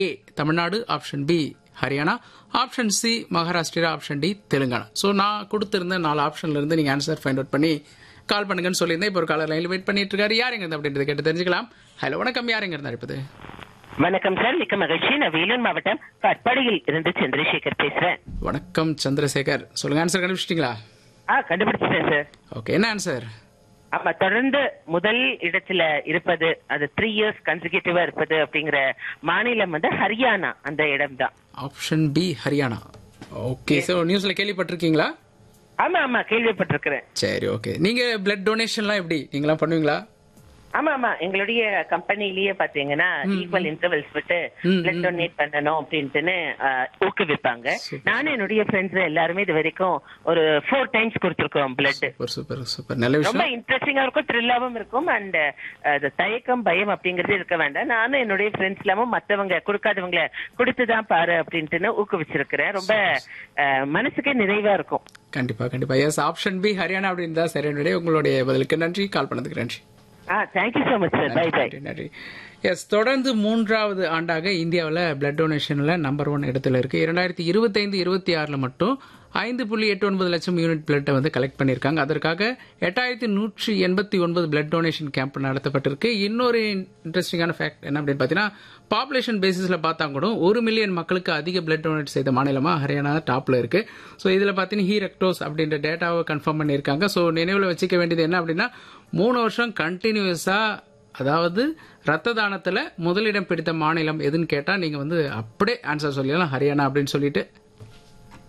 ஏ Tamil Nadu option B Haryana option C Maharashtra option D Telangana so நான் கொடுத்திருந்த நாலு ஆப்ஷன்ல இருந்து நீங்க ஆன்சர் ஃபைண்ட் அவுட் பண்ணி கால் பண்ணுங்கன்னு சொல்லியிருந்தேன் இப்போ ஒரு காலர் லைன்ல வெயிட் பண்ணிட்டு இருக்காரு யாருங்க இருந்து அப்படின்றத கேட்டு தெரிஞ்சுக்கலாம் ஹலோ வணக்கம் யாருங்க இருந்தா இருப்பது வணக்கம் சார் மிக்க மகிழ்ச்சி நான் வேலூர் மாவட்டம் கட்பாடியில் இருந்து சந்திரசேகர் பேசுறேன் வணக்கம் சந்திரசேகர் சொல்லுங்க ஆன்சர் கண்டுபிடிச்சிட்டீங்களா ஆ கண்டுபிடிச்சிட்டேன் சார் ஓகே என்ன ஆன்சர் ஆமா தொடர்ந்து முதல் இடத்துல இருப்பது அது த்ரீ இயர்ஸ் கன்சிகூட்டிவா இருப்பது அப்படிங்கிற மாநிலம் வந்து ஹரியானா அந்த இடம் தான் option B Haryana okay so நியூஸ்ல கேள்விப்பட்டிருக்கீங்களா ஆமா ஆமா கேள்விப்பட்டிருக்கிறேன் சரி ஓகே நீங்க பிளட் டொனேஷன்லாம் எப்படி நீங்களாம் பண்ணுவீங்களா ஆமா ஆமா எங்களுடைய கம்பெனிலேயே பாத்தீங்கன்னா ஈக்குவல் இன்டர்வல்ஸ் விட்டு பிளட் டொனேட் பண்ணணும் அப்படின்ட்டுன்னு ஆ, ஊக்குவிப்பாங்க Super. நானும் என்னுடைய ஃப்ரெண்ட்ஸ் எல்லாருமே இது வரைக்கும் ஒரு ஃபோர் டைம்ஸ் கொடுத்திருக்கோம் பிளட் சூப்பர் சூப்பர் சூப்பர் நல்ல ரொம்ப விஷயம் இன்ட்ரெஸ்டிங்கா இருக்கும் த்ரில்லாவும் இருக்கும் அண்ட் அது தயக்கம் பயம் அப்படிங்கறது இருக்க வேண்டாம் நானும் என்னுடைய ஃப்ரெண்ட்ஸ் எல்லாமும் மத்தவங்க கொடுக்காதவங்கள கொடுத்துதான் பாரு அப்படின்ட்டுன்னு ஊக்குவிச்சிருக்கிறேன் ரொம்ப அஹ், மனசுக்கே நிறைவா இருக்கும் கண்டிப்பா கண்டிப்பா எஸ் ஆப்ஷன் பி ஹரியானா அப்படின்னு தான் சரியானுடைய உங்களுடைய பதிலுக்கு நன்றி கால் பண்ணதுக்கு நன்றி ஆ thank you so much sir bye bye நன்றி நன்றி எஸ் தொடர்ந்து மூன்றாவது ஆண்டாக இந்தியாவில் பிளட் டொனேஷன்ல நம்பர் ஒன் இடத்துல இருக்கு இரண்டாயிரத்தி இருபத்தைந்து இருபத்தி ஆறுல மட்டும் ஐந்து புள்ளி எட்டு ஒன்பது லட்சம் யூனிட் பிளட்டை வந்து கலெக்ட் பண்ணியிருக்காங்க அதற்காக எட்டாயிரத்தி நூற்றி எண்பத்தி ஒன்பது பிளட் டொனேஷன் கேம்ப் நடத்தப்பட்டிருக்கு இன்னொரு இன்ட்ரெஸ்டிங்கான ஃபேக்ட் என்ன அப்படின்னு பார்த்தீங்கன்னா பாப்புலேஷன் பேசிஸ்ல பார்த்தா கூட ஒரு மில்லியன் மக்களுக்கு அதிக பிளட் டொனேட் செய்த மாநிலமா ஹரியானா டாப்ல இருக்கு ஸோ இதுல பார்த்தீங்கன்னா ஹீ ரெக்டோஸ் அப்படின்ற டேட்டாவை கன்ஃபார்ம் பண்ணியிருக்காங்க ஸோ நினைவில் வச்சுக்க வேண்டியது என்ன அப்படின்னா மூணு வருஷம் கண்டினியூஸா அதாவது ரத்த தானத்துல முதலிடம் பிடித்த மாநிலம் எதுன்னு கேட்டா நீங்க வந்து அப்படியே ஆன்சர் சொல்லிடலாம் ஹரியானா அப்படின்னு சொல்லிட்டு